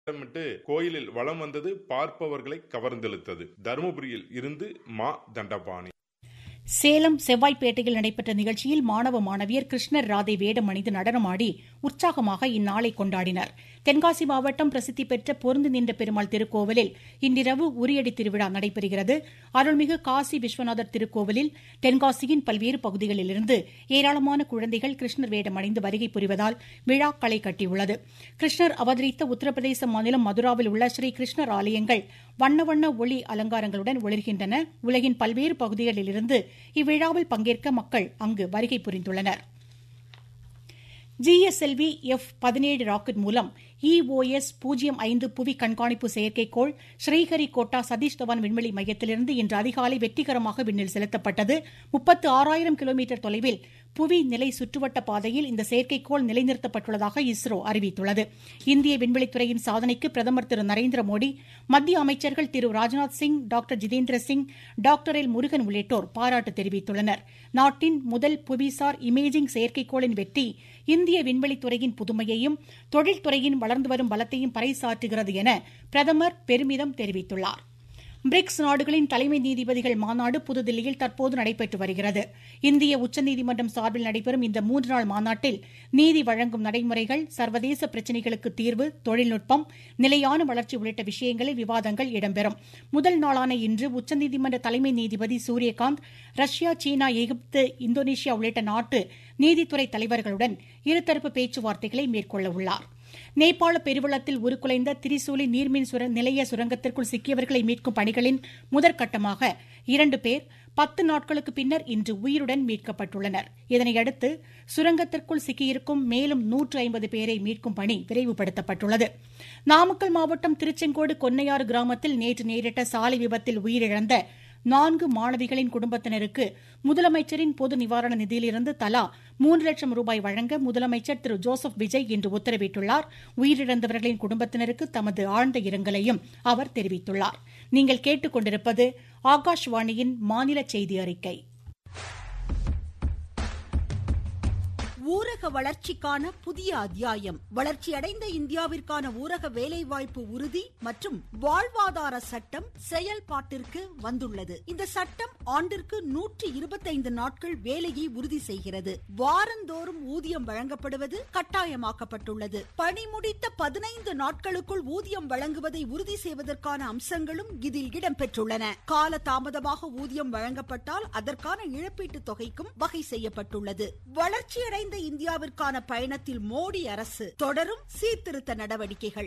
திட்டமிட்டு கோயிலில் வலம் வந்தது பார்ப்பவர்களை கவர்ந்தெழுத்தது தருமபுரியில் இருந்து மா தண்டபாணி சேலம் செவ்வாய்ப்பேட்டையில் நடைபெற்ற நிகழ்ச்சியில் மாணவ மாணவியர் கிருஷ்ணர் ராதை வேடம் அணிந்து நடனமாடி உற்சாகமாக இந்நாளை கொண்டாடினர் தென்காசி மாவட்டம் பிரசித்தி பெற்ற பொருந்து நின்ற பெருமாள் திருக்கோவிலில் இன்றிரவு உரியடி திருவிழா நடைபெறுகிறது அருள்மிகு காசி விஸ்வநாதர் திருக்கோவிலில் தென்காசியின் பல்வேறு பகுதிகளிலிருந்து ஏராளமான குழந்தைகள் கிருஷ்ணர் வேடம் அணிந்து வருகை புரிவதால் விழா களை கட்டியுள்ளது கிருஷ்ணர் அவதரித்த உத்தரப்பிரதேச மாநிலம் மதுராவில் உள்ள ஸ்ரீ கிருஷ்ணர் ஆலயங்கள் வண்ண வண்ண ஒளி அலங்காரங்களுடன் ஒளிர்கின்றன உலகின் பல்வேறு பகுதிகளிலிருந்து இவ்விழாவில் பங்கேற்க மக்கள் அங்கு வருகை புரிந்துள்ளனர் ஜிஎஸ்எல்வி எஃப் பதினேழு ராக்கெட் மூலம் இஓஎஸ் பூஜ்ஜியம் ஐந்து புவி கண்காணிப்பு செயற்கைக்கோள் ஸ்ரீஹரிகோட்டா சதீஷ் தவான் விண்வெளி மையத்திலிருந்து இன்று அதிகாலை வெற்றிகரமாக விண்ணில் செலுத்தப்பட்டது முப்பத்து ஆறாயிரம் கிலோமீட்டர் தொலைவில் புவி நிலை சுற்றுவட்ட பாதையில் இந்த செயற்கைக்கோள் நிலைநிறுத்தப்பட்டுள்ளதாக இஸ்ரோ அறிவித்துள்ளது இந்திய விண்வெளித்துறையின் சாதனைக்கு பிரதமர் திரு நரேந்திர மோடி மத்திய அமைச்சர்கள் திரு Rajnath Singh doctor Jitendra Singh doctor L Murugan உள்ளிட்டோர் பாராட்டு தெரிவித்துள்ளனர் நாட்டின் முதல் புவிசார் இமேஜிங் செயற்கைக்கோளின் வெற்றி இந்திய விண்வெளித்துறையின் புதுமையையும் தொழில்துறையின் வளர்ந்து வரும் பலத்தையும் பறைசாற்றுகிறது என பிரதமர் பெருமிதம் தெரிவித்துள்ளார் பிரிக்ஸ் நாடுகளின் தலைமை நீதிபதிகள் மாநாடு புதுதில்லியில் தற்போது நடைபெற்று வருகிறது இந்திய உச்சநீதிமன்றம் சார்பில் நடைபெறும் இந்த மூன்று நாள் மாநாட்டில் நீதி வழங்கும் நடைமுறைகள் சர்வதேச பிரச்சினைகளுக்கு தீர்வு தொழில்நுட்பம் நிலையான வளர்ச்சி உள்ளிட்ட விஷயங்களில் விவாதங்கள் இடம்பெறும் முதல் நாளான இன்று உச்சநீதிமன்ற தலைமை நீதிபதி Suryakant Russia China Egypt Indonesia உள்ளிட்ட நாட்டு நீதித்துறை தலைவர்களுடன் இருதரப்பு பேச்சுவார்த்தைகளை மேற்கொள்ள உள்ளாா் நேபாள பெருவெள்ளத்தில் உருக்குலைந்த திரிசூலி நீர்மின் சுர நிலைய சுரங்கத்திற்குள் சிக்கியவர்களை மீட்கும் பணிகளின் முதற்கட்டமாக இரண்டு பேர் பத்து நாட்களுக்கு பின்னர் இன்று உயிருடன் மீட்கப்பட்டுள்ளனர் இதனையடுத்து சுரங்கத்திற்குள் சிக்கியிருக்கும் மேலும் நூற்று ஐம்பது பேரை மீட்கும் பணி விரைவுபடுத்தப்பட்டுள்ளது நாமக்கல் மாவட்டம் திருச்செங்கோடு கொன்னையாறு கிராமத்தில் நேற்று நேரிட்ட சாலை விபத்தில் உயிரிழந்த நான்கு மாணவிகளின் குடும்பத்தினருக்கு முதலமைச்சரின் பொது நிவாரண நிதியிலிருந்து தலா மூன்று லட்சம் ரூபாய் வழங்க முதலமைச்சர் திரு ஜோசப் விஜய் இன்று உத்தரவிட்டுள்ளார் உயிரிழந்தவர்களின் குடும்பத்தினருக்கு தமது ஆழ்ந்த இரங்கலையும் அவர் தெரிவித்துள்ளார் நீங்கள் கேட்டுக்கொண்டிருப்பது ஆகாஷ்வாணியின் மாநில செய்தி அறிக்கை ஊரக வளர்ச்சிக்கான புதிய அத்தியாயம் வளர்ச்சியடைந்த இந்தியாவிற்கான ஊரக வேலைவாய்ப்பு உறுதி மற்றும் வாழ்வாதார சட்டம் செயல்பாட்டிற்கு வந்துள்ளது இந்த சட்டம் ஆண்டிற்கு நூற்றி இருபத்தைந்து நாட்கள் வேலையை உறுதி செய்கிறது வாரந்தோறும் ஊதியம் வழங்கப்படுவது கட்டாயமாக்கப்பட்டுள்ளது பணி முடித்த பதினைந்து நாட்களுக்குள் ஊதியம் வழங்குவதை உறுதி செய்வதற்கான அம்சங்களும் இதில் இடம்பெற்றுள்ளன கால தாமதமாக ஊதியம் வழங்கப்பட்டால் அதற்கான இழப்பீட்டு தொகைக்கும் வகை செய்யப்பட்டுள்ளது வளர்ச்சியடைந்த இந்தியாவிற்கான பயணத்தில் மோடி அரசு தொடரும் சீர்திருத்த நடவடிக்கைகள்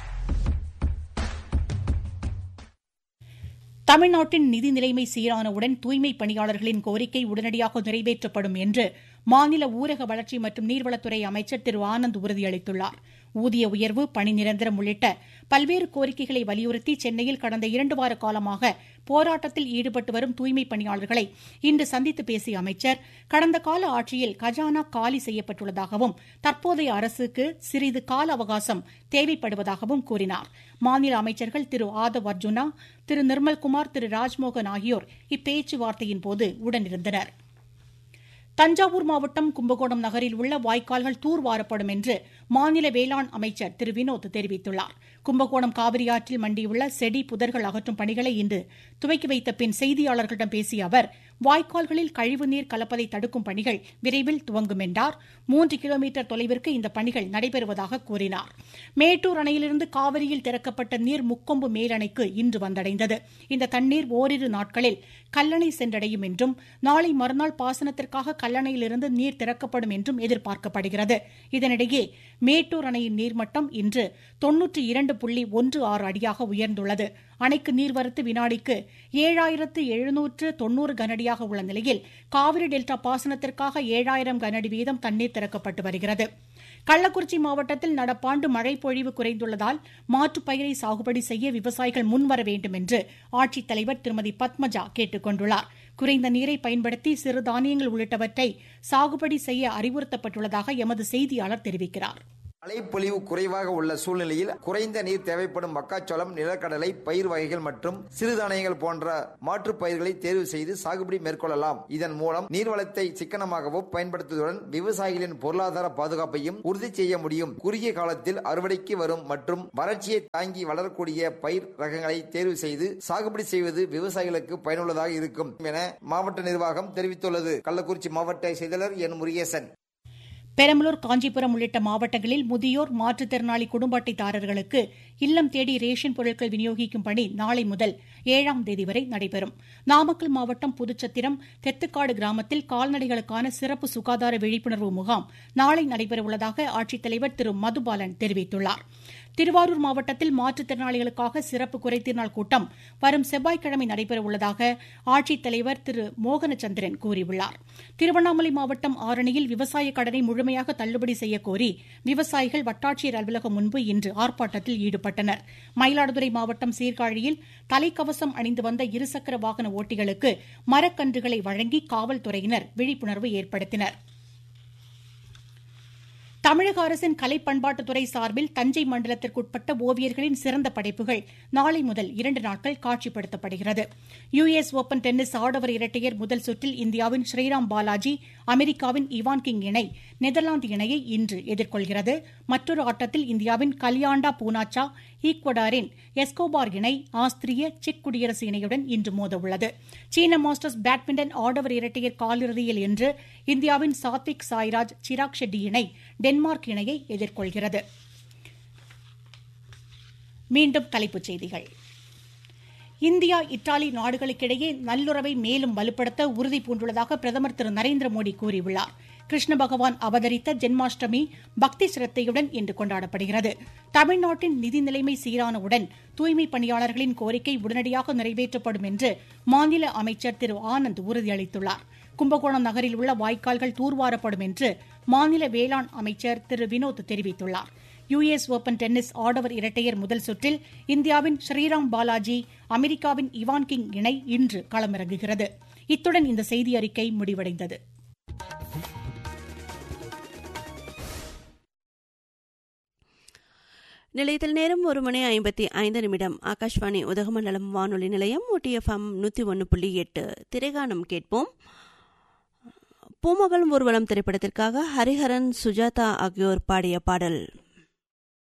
தமிழ்நாட்டின் நிதி நிலைமை சீரானவுடன் தூய்மை பணியாளர்களின் கோரிக்கை உடனடியாக நிறைவேற்றப்படும் என்று மாநில ஊரக வளர்ச்சி மற்றும் நீர்வளத்துறை அமைச்சர் திரு ஆனந்த் உறுதியளித்துள்ளார் ஊதிய உயர்வு பணி நிரந்தரம் உள்ளிட்ட பல்வேறு கோரிக்கைகளை வலியுறுத்தி சென்னையில் கடந்த இரண்டு வார காலமாக போராட்டத்தில் ஈடுபட்டு வரும் தூய்மை பணியாளர்களை இன்று சந்தித்து பேசிய அமைச்சர் கடந்த கால ஆட்சியில் கஜானா காலி செய்யப்பட்டுள்ளதாகவும் தற்போதைய அரசுக்கு சிறிது கால அவகாசம் தேவைப்படுவதாகவும் கூறினார் மாநில அமைச்சர்கள் திரு ஆதவ் அர்ஜுனா திரு நிர்மல்குமார் திரு ராஜ்மோகன் ஆகியோர் இப்பேச்சுவார்த்தையின் போது உடனிருந்தனா் தஞ்சாவூர் மாவட்டம் கும்பகோணம் நகரில் உள்ள வாய்க்கால்கள் தூர்வாரப்படும் என்று மாநில வேளாண் அமைச்சர் திரு வினோத் தெரிவித்துள்ளார் கும்பகோணம் காவிரி ஆற்றில் மண்டியுள்ள செடி புதர்கள் அகற்றும் பணிகளை இன்று துவக்கி வைத்த பின் செய்தியாளர்களிடம் பேசிய அவர் வாய்க்கால்களில் கழிவுநீர் கலப்பதை தடுக்கும் பணிகள் விரைவில் துவங்கும் என்றார் மூன்று கிலோமீட்டர் தொலைவிற்கு இந்த பணிகள் நடைபெறுவதாக கூறினார் மேட்டூர் அணையிலிருந்து காவிரியில் திறக்கப்பட்ட நீர் முக்கொம்பு மேலணைக்கு இன்று வந்தடைந்தது இந்த தண்ணீர் ஓரிரு நாட்களில் கல்லணை சென்றடையும் என்றும் நாளை மறுநாள் பாசனத்திற்காக கல்லணையிலிருந்து நீர் திறக்கப்படும் என்றும் எதிர்பார்க்கப்படுகிறது இதனிடையே மேட்டூர் அணையின் நீர்மட்டம் இன்று தொன்னூற்றி இரண்டு புள்ளி ஒன்று ஆறு அடியாக உயர்ந்துள்ளது அணைக்கு நீர்வரத்து வினாடிக்கு ஏழாயிரத்து எழுநூற்று தொன்னூறு கனஅடியாக உள்ள நிலையில் காவிரி டெல்டா பாசனத்திற்காக ஏழாயிரம் கனஅடி வீதம் தண்ணீர் திறக்கப்பட்டு வருகிறது கள்ளக்குறிச்சி மாவட்டத்தில் நடப்பாண்டு மழை பொழிவு குறைந்துள்ளதால் மாற்றுப் பயிரை சாகுபடி செய்ய விவசாயிகள் முன்வர வேண்டும் என்று ஆட்சித்தலைவர் திருமதி பத்மஜா கேட்டுக் கொண்டுள்ளார் குறைந்த நீரை பயன்படுத்தி சிறுதானியங்கள் உள்ளிட்டவற்றை சாகுபடி செய்ய அறிவுறுத்தப்பட்டுள்ளதாக எமது செய்தியாளர் தெரிவிக்கிறாா் மழைப்பொழிவு குறைவாக உள்ள சூழ்நிலையில் குறைந்த நீர் தேவைப்படும் மக்காச்சோளம் நிலக்கடலை பயிர் வகைகள் மற்றும் சிறுதானியங்கள் போன்ற மாற்றுப் பயிர்களை தேர்வு செய்து சாகுபடி மேற்கொள்ளலாம் இதன் மூலம் நீர்வளத்தை சிக்கனமாகவும் பயன்படுத்துவதுடன் விவசாயிகளின் பொருளாதார பாதுகாப்பையும் உறுதி செய்ய முடியும் குறுகிய காலத்தில் அறுவடைக்கு வரும் மற்றும் வறட்சியை தாங்கி வளரக்கூடிய பயிர் ரகங்களை தேர்வு செய்து சாகுபடி செய்வது விவசாயிகளுக்கு பயனுள்ளதாக இருக்கும் என மாவட்ட நிர்வாகம் தெரிவித்துள்ளது கள்ளக்குறிச்சி மாவட்ட செயலர் என் முருகேசன் பெரம்பலூர் காஞ்சிபுரம் உள்ளிட்ட மாவட்டங்களில் முதியோர் மாற்றுத்திறனாளி குடும்ப அட்டைதாரர்களுக்கு இல்லம் தேடி ரேஷன் பொருட்கள் விநியோகிக்கும் பணி நாளை முதல் ஏழாம் தேதி வரை நடைபெறும் நாமக்கல் மாவட்டம் புதுச்சத்திரம் தெத்துக்காடு கிராமத்தில் கால்நடைகளுக்கான சிறப்பு சுகாதார விழிப்புணர்வு முகாம் நாளை நடைபெறவுள்ளதாக ஆட்சித்தலைவர் திரு மதுபாலன் தெரிவித்துள்ளார் திருவாரூர் மாவட்டத்தில் மாற்றுத்திறனாளிகளுக்காக சிறப்பு குறைதீர் கூட்டம் வரும் செவ்வாய்க்கிழமை நடைபெறவுள்ளதாக ஆட்சித்தலைவர் திரு மோகனச்சந்திரன் கூறியுள்ளார் திருவண்ணாமலை மாவட்டம் ஆரணியில் விவசாய கடனை முழுமையாக தள்ளுபடி செய்யக்கோரி விவசாயிகள் வட்டாட்சியர் அலுவலகம் முன்பு இன்று ஆர்ப்பாட்டத்தில் ஈடுபட்டனர் மயிலாடுதுறை மாவட்டம் சீர்காழியில் தலைக்கவசம் அணிந்து வந்த இருசக்கர வாகன ஓட்டிகளுக்கு மரக்கன்றுகளை வழங்கி காவல்துறையினர் விழிப்புணர்வு ஏற்படுத்தினர் தமிழக அரசின் கலை பண்பாட்டுத்துறை சார்பில் தஞ்சை மண்டலத்திற்குட்பட்ட ஓவியர்களின் சிறந்த படைப்புகள் நாளை முதல் இரண்டு நாட்கள் காட்சிப்படுத்தப்படுகிறது யுஎஸ் ஓபன் டென்னிஸ் ஆடவர் இரட்டையர் முதல் சுற்றில் இந்தியாவின் ஸ்ரீராம் பாலாஜி அமெரிக்காவின் இவான் கிங் இணை நெதர்லாந்து இணையை இன்று எதிர்கொள்கிறது மற்றொரு ஆட்டத்தில் இந்தியாவின் கல்யாண்டா பூனாச்சா ஈக்வடாரின் எஸ்கோபார் இணை ஆஸ்திரிய செக் குடியரசு இணையுடன் இன்று மோதவுள்ளது சீன மாஸ்டர்ஸ் பேட்மிண்டன் ஆடவர் இரட்டையர் காலிறுதியில் இன்று இந்தியாவின் சாத்விக் சாய்ராஜ் சிராக் ஷெட்டி இணை டென்மார்க் இணையை எதிர்கொள்கிறது மீண்டும் தலைப்புச் செய்திகள் இந்தியா இத்தாலி நாடுகளுக்கிடையே நல்லுறவை மேலும் வலுப்படுத்த உறுதி பூண்டுள்ளதாக பிரதமர் திரு நரேந்திர மோடி கூறியுள்ளார் கிருஷ்ண பகவான் அவதரித்த ஜென்மாஷ்டமி பக்தி சிரத்தையுடன் இன்று கொண்டாடப்படுகிறது தமிழ்நாட்டின் நிதி நிலைமை சீரானவுடன் தூய்மை பணியாளர்களின் கோரிக்கை உடனடியாக நிறைவேற்றப்படும் என்று மாநில அமைச்சர் திரு ஆனந்த் உறுதியளித்துள்ளார் கும்பகோணம் நகரில் உள்ள வாய்க்கால்கள் தூர்வாரப்படும் என்று மாநில வேளாண் அமைச்சர் திரு வினோத் தெரிவித்துள்ளார் யுஎஸ் ஓபன் டென்னிஸ் ஆடவர் இரட்டையர் முதல் சுற்றில் இந்தியாவின் ஸ்ரீராம் பாலாஜி அமெரிக்காவின் இவான் கிங் இணை இன்று களமிறங்குகிறது இத்துடன் இந்த செய்தி அறிக்கை முடிவடைந்தது நிலையத்தில் நேரம் ஒரு மணி ஐம்பத்தி ஐந்து நிமிடம் ஆகாஷ்வாணி உதகமண்டலம் வானொலி நிலையம் ஒட்டிஎஃப்எம் நூற்றி ஒன்று புள்ளி எட்டு திரைகானம் கேட்போம் பூமகள் ஊர்வலம் திரைப்படத்திற்காக ஹரிஹரன் சுஜாதா ஆகியோர் பாடிய பாடல்